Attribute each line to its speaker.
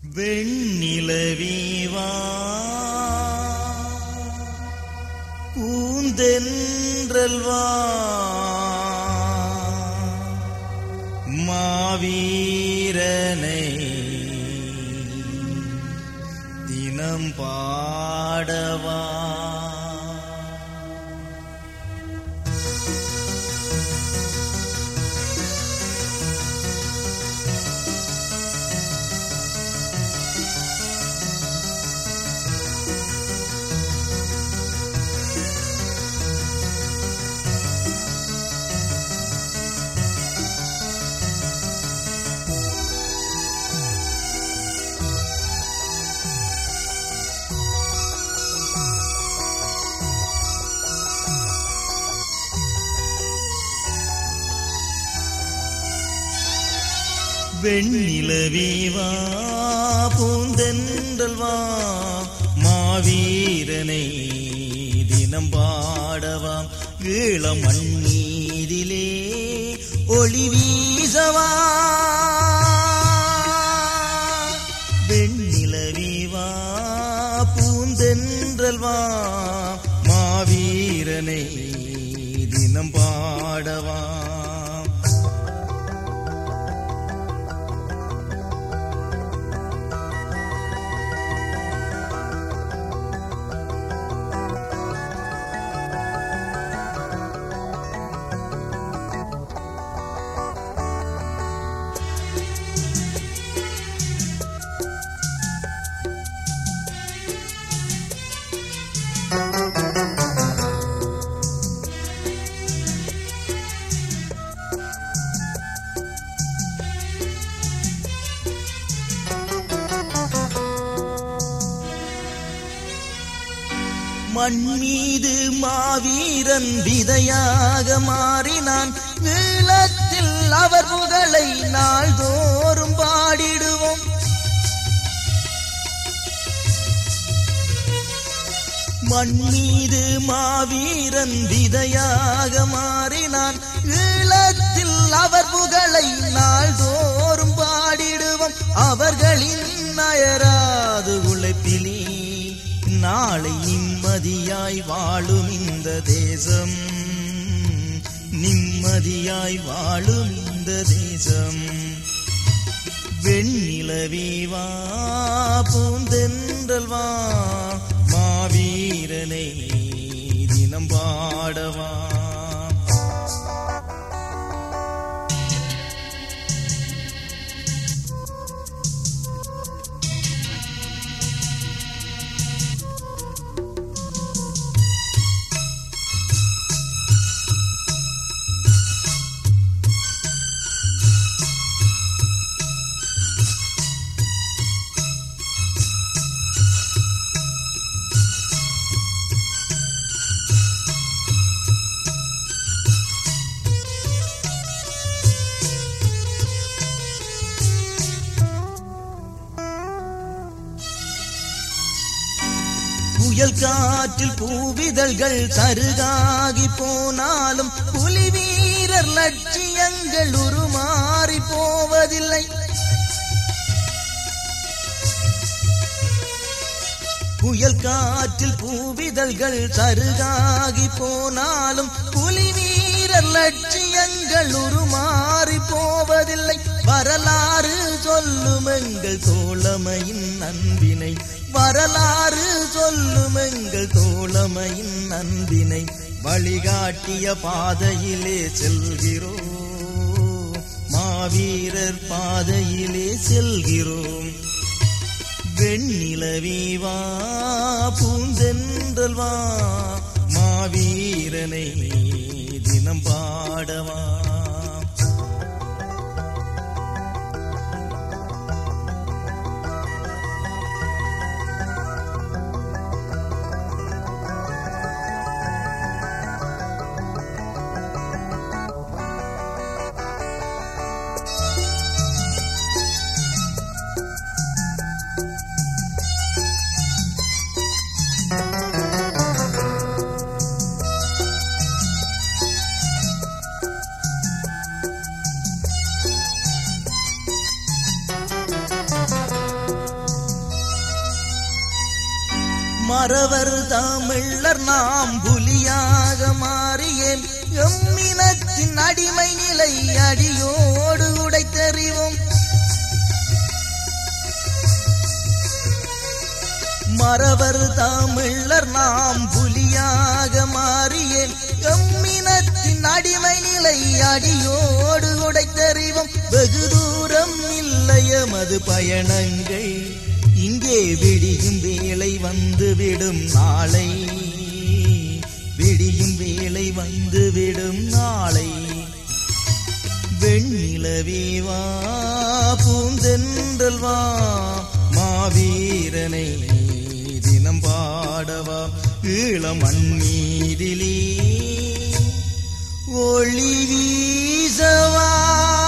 Speaker 1: வெண்ணிலவீவா பூந்தென்றல்வா மாவீரனை தினம் பாடவா வெண்ணிலவீவா பூந்தென்றல்வா மாவீரனை தினம் பாடவாம் ஈழம் மண்ணீரிலே ஒளி வீசவா வெண்ணிலவீவா பூந்தென்றல்வா மாவீரனை தினம் பாடவா மண் மீது மாவீரன் விதையாக மாறினான் ஈழத்தில் அவர் புகழை நாள்தோறும் பாடிடுவோம் மண் மீது மாவீரன் விதையாக மாறினான் ஈழத்தில் அவர் புகழை நாள்தோறும் பாடிடுவோம் அவர்களின் அயராது உழைப்பிலே நாளை நிம்மதியாய் வாழும் இந்த தேசம் நிம்மதியாய் வாழும் இந்த தேசம் வெண்ணிலவீவா பூந்தென்றல்வா மாவீரனை தினம் பாடவா புயல் காற்றில் பூவிதழ்கள் சருகாகி போனாலும் புலி வீரர் லட்சியங்கள் உருமாறி போவதில்லை புயல் காற்றில் பூவிதழ்கள் சருகாகி போனாலும் புலி வீரர் லட்சியங்கள் உருமாறி போவதில்லை வரலாறு சொல்லும் எங்கள் தோழமையின் அன்பினை வரலாறு சொல்லும் எங்கள் தோழமையின் அன்பினை வழிகாட்டிய பாதையிலே செல்கிறோம் மாவீரர் பாதையிலே செல்கிறோம் வெண்ணிலவீவா பூந்தென்றல்வா மாவீரனை தினம் பாடவா மறவர் தமிழர் நாம் புலியாக மாறியேன் எம்மினத்தின் அடிமை நிலை அடியோடு உடைத்தறிவோம் மறவர் தமிழர் நாம் புலியாக மாறியேன் எம்மினத்தின் அடிமை நிலை அடியோடு உடைத்தறிவோம் வெகு தூரம் இல்லையமது பயணங்கள் இங்கே விடியும் வேலை வந்து விடும் நாளை விடியும் வேலை வந்து விடும் நாளை வெண்ணிலவே வா பூந்தென்றல் வா மாவீரனை தினம் பாடவா ஈழம் மண்ணீரிலே ஒளி வீசவா